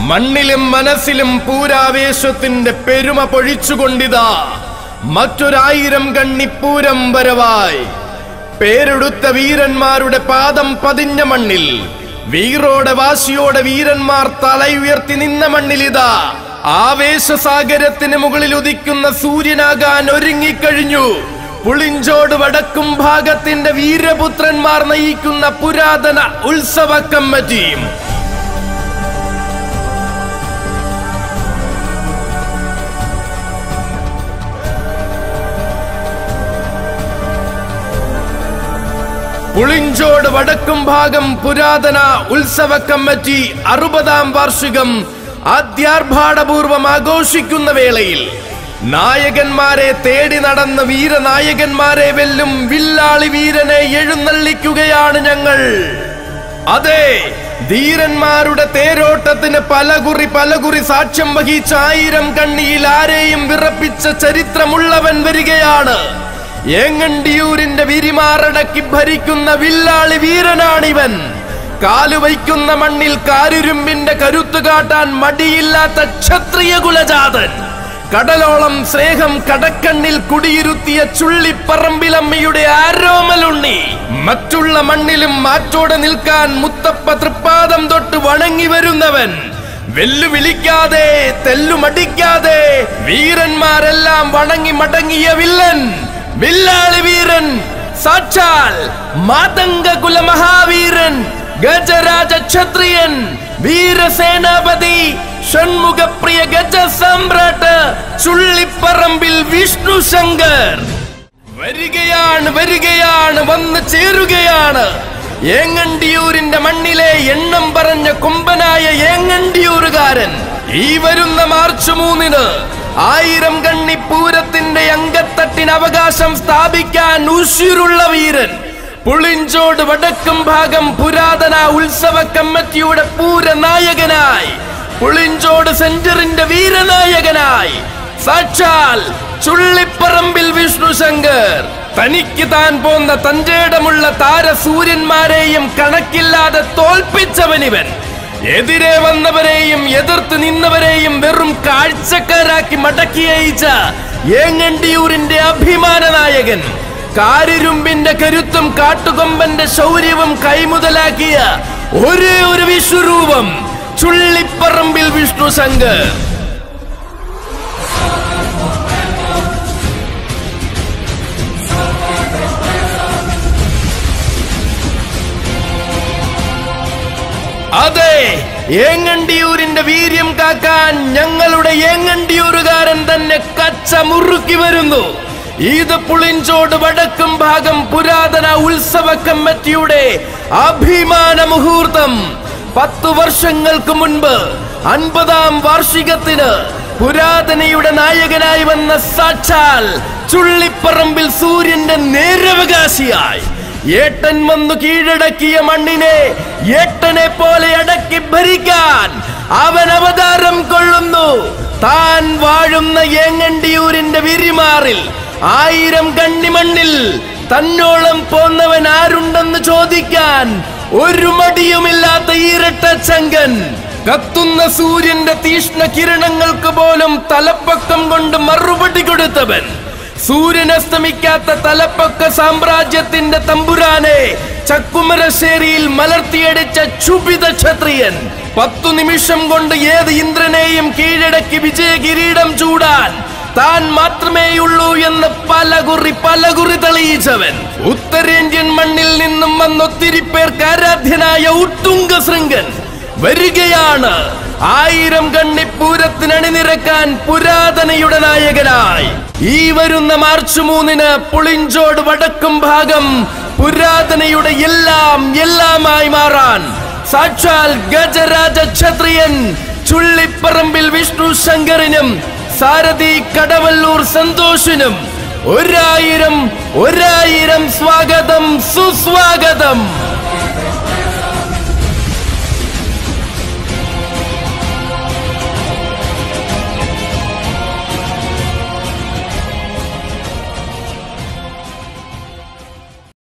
മണ്ണിലും മനസ്സിലും പൂരാവേശത്തിന്റെ പെരുമ പൊഴിച്ചുകൊണ്ടിതാ മറ്റൊരായിരം കണ്ണിപ്പൂരം വരവായി പേരെടുത്ത വീരന്മാരുടെ പാദം പതിഞ്ഞ മണ്ണിൽ വീറോടെ വാശിയോടെ വീരന്മാർ തലയുയർത്തി നിന്ന മണ്ണിലിതാ ആവേശസാഗരത്തിന് മുകളിൽ ഉദിക്കുന്ന സൂര്യനാകാൻ ഒരുങ്ങിക്കഴിഞ്ഞു പുളിഞ്ചോട് വടക്കും ഭാഗത്തിന്റെ വീരപുത്രന്മാർ നയിക്കുന്ന പുരാതന ഉത്സവ കമ്മിറ്റിയും പുളിഞ്ചോട് വടക്കും ഭാഗം പുരാതന ഉത്സവ കമ്മിറ്റി അറുപതാം വാർഷികം ആദ്യാർഭാടപൂർവം ആഘോഷിക്കുന്ന വേളയിൽ നായകന്മാരെ തേടി നടന്ന വീരനായകന്മാരെ വെല്ലും വില്ലാളി വീരനെ എഴുന്നള്ളിക്കുകയാണ് ഞങ്ങൾ അതെ ധീരന്മാരുടെ തേരോട്ടത്തിന് പലകുറി പലകുറി സാക്ഷ്യം വഹിച്ച ആയിരം കണ്ണിയിൽ ആരെയും വിറപ്പിച്ച ചരിത്രമുള്ളവൻ വരികയാണ് ഏങ്ങണ്ടിയൂരിന്റെ വിരിമാറടക്കി ഭരിക്കുന്ന വില്ലാളി വീരനാണിവൻ കാലുവയ്ക്കുന്ന മണ്ണിൽ കാരുരുമ്പിന്റെ കരുത്തു കാട്ടാൻ മടിയില്ലാത്ത ക്ഷത്രിയ കുലജാതൻ കടലോളം സ്നേഹം കടക്കണ്ണിൽ കുടിയിരുത്തിയ ചുള്ളിപ്പറമ്പിലമ്മയുടെ ആരോമലുണ്ണി മറ്റുള്ള മണ്ണിലും മാറ്റോടെ നിൽക്കാൻ മുത്തപ്പ തൃപ്പാദം തൊട്ട് വണങ്ങി വരുന്നവൻ വെല്ലുവിളിക്കാതെ തെല്ലുമടിക്കാതെ വീരന്മാരെല്ലാം വണങ്ങി മടങ്ങിയ വില്ലൻ വില്ലാളി വീരൻ സാക്ഷാൽ മാതംഗ കുല മഹാവീരൻ ഗജരാജ ക്ഷത്രിയൻ വീരസേനാപതി ഷൺമുഖപ്രിയ ഗജ സമ്രാട്ട് ചുള്ളിപ്പറമ്പിൽ വിഷ്ണു ശങ്കർ വരികയാണ് വരികയാണ് വന്ന് ചേരുകയാണ് ഏങ്ങണ്ടിയൂരിന്റെ മണ്ണിലെ എണ്ണം പറഞ്ഞ കൊമ്പനായ ഏങ്ങണ്ടിയൂരുകാരൻ ഈ വരുന്ന മാർച്ച് മൂന്നിന് ആയിരം കണ്ണി പൂരത്തിന്റെ അങ്കത്തട്ടിന് അവകാശം സ്ഥാപിക്കാൻ ഉശിരുള്ള വീരൻ പുളിഞ്ചോട് വടക്കും ഭാഗം പുരാതന ഉത്സവ കമ്മിറ്റിയുടെ പൂരനായകനായി പുളിഞ്ചോട് സെന്ററിന്റെ വീരനായകനായി സാക്ഷാൽ ചുള്ളിപ്പറമ്പിൽ വിഷ്ണു ശങ്കർ തനിക്ക് താൻ പോന്ന തഞ്ചേടമുള്ള താരസൂര്യന്മാരെയും കണക്കില്ലാതെ തോൽപ്പിച്ചവനിവൻ എതിരെ വന്നവരെയും എതിർത്ത് നിന്നവരെയും വെറും കാഴ്ചക്കാരാക്കി മടക്കിയയച്ച ഏങ്ങണ്ടിയൂരിന്റെ അഭിമാന നായകൻ കാരിരുമ്പിന്റെ കരുത്തും കാട്ടുകൊമ്പന്റെ ശൗര്യവും കൈമുതലാക്കിയ ഒരേ ഒരു വിശ്വരൂപം ചുള്ളിപ്പറമ്പിൽ വിഷ്ണു ശങ്കർ അതെ ഏങ്ങണ്ടിയൂരിന്റെ വീര്യം കാക്കാൻ ഞങ്ങളുടെ ഏങ്ങണ്ടിയൂരുകാരൻ തന്നെ കച്ച മുറുക്കി വരുന്നു ഇത് പുളിഞ്ചോട് വടക്കും ഭാഗം പുരാതന ഉത്സവ കമ്മിറ്റിയുടെ അഭിമാന മുഹൂർത്തം പത്തു വർഷങ്ങൾക്ക് മുൻപ് അൻപതാം വാർഷികത്തിന് പുരാതനയുടെ നായകനായി വന്ന സാക്ഷാൽ ചുള്ളിപ്പറമ്പിൽ സൂര്യന്റെ നേരവകാശിയായി ഏട്ടൻ വന്നു കീഴടക്കിയ മണ്ണിനെ ഏട്ടനെ പോലെ അടക്കി ഭരിക്കാൻ അവൻ അവതാരം കൊള്ളുന്നു താൻ വാഴുന്ന ഏങ്ങണ്ടിയൂരിന്റെ വിരിമാറിൽ ആയിരം കണ്ണിമണ്ണിൽ തന്നോളം പോന്നവൻ ആരുണ്ടെന്ന് ചോദിക്കാൻ ഒരു മടിയുമില്ലാത്ത ഈരട്ടച്ചങ്കൻ കത്തുന്ന സൂര്യന്റെ തീഷ്ണ കിരണങ്ങൾക്ക് പോലും തലപ്പക്കം കൊണ്ട് മറുപടി കൊടുത്തവൻ സൂര്യൻ അസ്തമിക്കാത്ത തലപ്പൊക്ക സാമ്രാജ്യത്തിന്റെ തമ്പുരാനെ ചക്കുമരശ്ശേരിയിൽ മലർത്തിയടിച്ച ക്ഷുഭിത ക്ഷത്രിയൻ പത്തു നിമിഷം കൊണ്ട് ഏത് ഇന്ദ്രനെയും കീഴടക്കി വിജയ കിരീടം ചൂടാൻ താൻ മാത്രമേയുള്ളൂ എന്ന് പലകുറി പലകുറി തെളിയിച്ചവൻ ഉത്തരേന്ത്യൻ മണ്ണിൽ നിന്നും വന്നൊത്തിരി പേർക്ക് ആരാധ്യനായ ഉത്തുംഗ ശൃംഗൻ വരികയാണ് ആയിരം കണ്ണിപ്പൂരത്തിന് അണിനിരക്കാൻ പുരാതനയുടെ നായകനായി ഈ വരുന്ന മാർച്ച് മൂന്നിന് പുളിഞ്ചോട് വടക്കും ഭാഗം പുരാതനയുടെ എല്ലാം എല്ലാമായി മാറാൻ സാക്ഷാൽ ഗജരാജ ക്ഷത്രിയൻ ചുള്ളിപ്പറമ്പിൽ വിഷ്ണു ശങ്കറിനും സാരഥി കടവല്ലൂർ സന്തോഷിനും ഒരായിരം ഒരായിരം സ്വാഗതം സുസ്വാഗതം